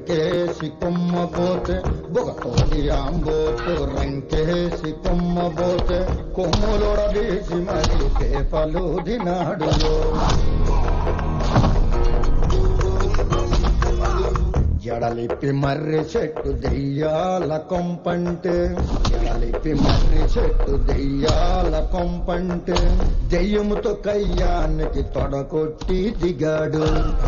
రంకేసి కొమ్మబోతే బొగతోటి ఆంబోతు రంకేసి కొమ్మబోతే కొమ్ములొడదీసి మరి కేపలు దినాడు జడలిప్పి మర్రి చెట్టు దెయ్యాల కొంపంటే జడలిప్పి మర్రి చెట్టు దెయ్యాల కొంపంటే దెయ్యముతో కయ్యానికి తొడకొట్టి దిగాడు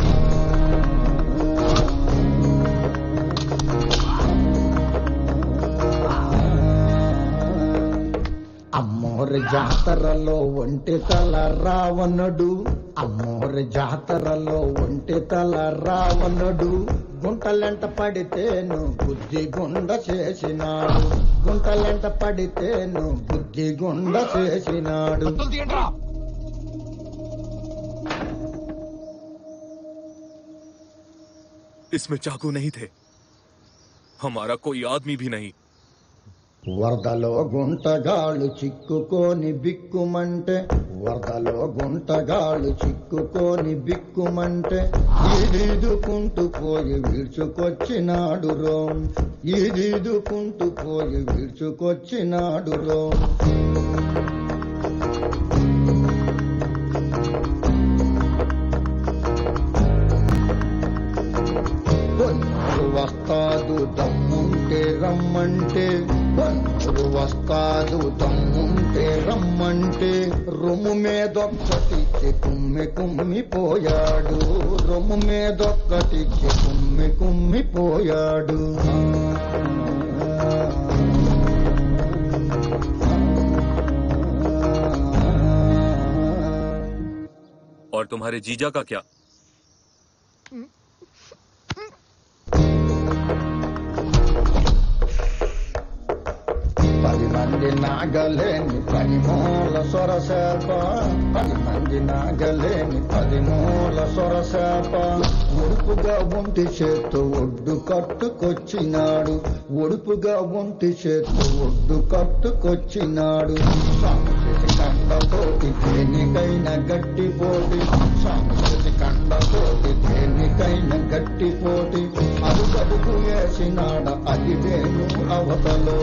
అమ్మోరి జాతరలో ఒంటి తల రావణుడు అమ్మోరి జాతరలో ఒంటి తల రావణుడు గుంటలెంట పడితేను బుద్ధి గుండ చేసినాడు గుంటలెంట పడితేను బుద్ధి గుండ చేసినాడు इसमें चाकू नहीं थे हमारा कोई आदमी भी नहीं వరదలో గుంటగాళ్ళు చిక్కుకొని బిక్కుమంటే వరదలో గుంటగాళ్ళు చిక్కుకొని బిక్కుమంటే ఈదుకుంటూ పోయి విడుచుకొచ్చినాడు రోం ఈదుకుంటూ పోయి విడుచుకొచ్చినాడు రోం పొన్నురు వస్తాదు దమ్ముంటే రమ్మంటే పొన్నురు వస్తాదు దమ్ముంటే రమ్మంటే రొమ్ము మీదొక్కటిచ్చి కుమ్మి కుమ్మిపోయాడు రొమ్ము మీదొక్కటిచ్చి కుమ్మి కుమ్మిపోయాడు और तुम्हारे जीजा का क्या పది మంది నాగలేని పది మూల సొరసేప పది మంది నాగలేని పది మూల సొరసేప ఒడుపుగా ఒంటి చేత్తు ఒడ్డు కట్టుకొచ్చినాడు ఒడుపుగా ఒంటి చేత్తు ఒడ్డు కట్టుకొచ్చినాడు సాంస్కృతి కండతోటి దేనికైనా గట్టిపోటి సాంస్కృతి కండతోటి దేనికైనా గట్టిపోటి అడుగడుగు వేసినాడ అది Venu అవతలో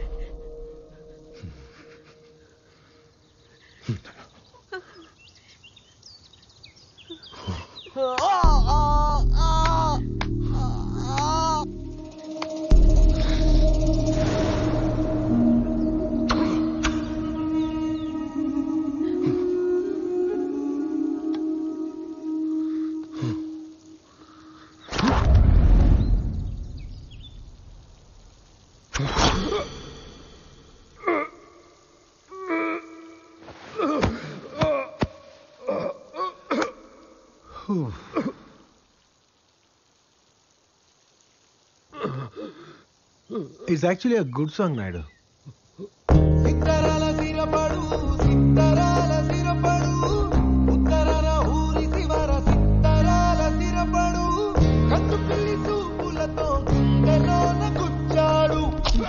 It's actually a good song, Naidu. సిత్తరాల సిరపడు సిత్తరాల సిరపడు ఉత్తరాల ఊరి శివర సిత్తరాల సిరపడు కట్టు పిల్లి చూపులతో గుండెలోన గుచ్చాడు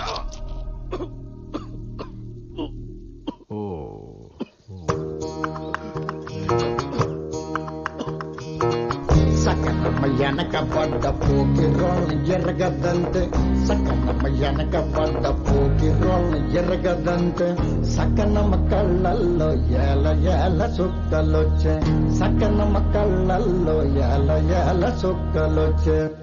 సకనమ్మ వెనక పడ్డ పోకి రోళ్ళు ఎరగదంతే సకనమ్మ వెనక పడ్డ పోకి రోళ్ళు ఎరగదంతే సకనమ్మ కళ్ళల్లో ఏల ఏల సుక్కలొచ్చే సకనమ్మ కళ్ళల్లో ఏల ఏల సుక్కలొచ్చే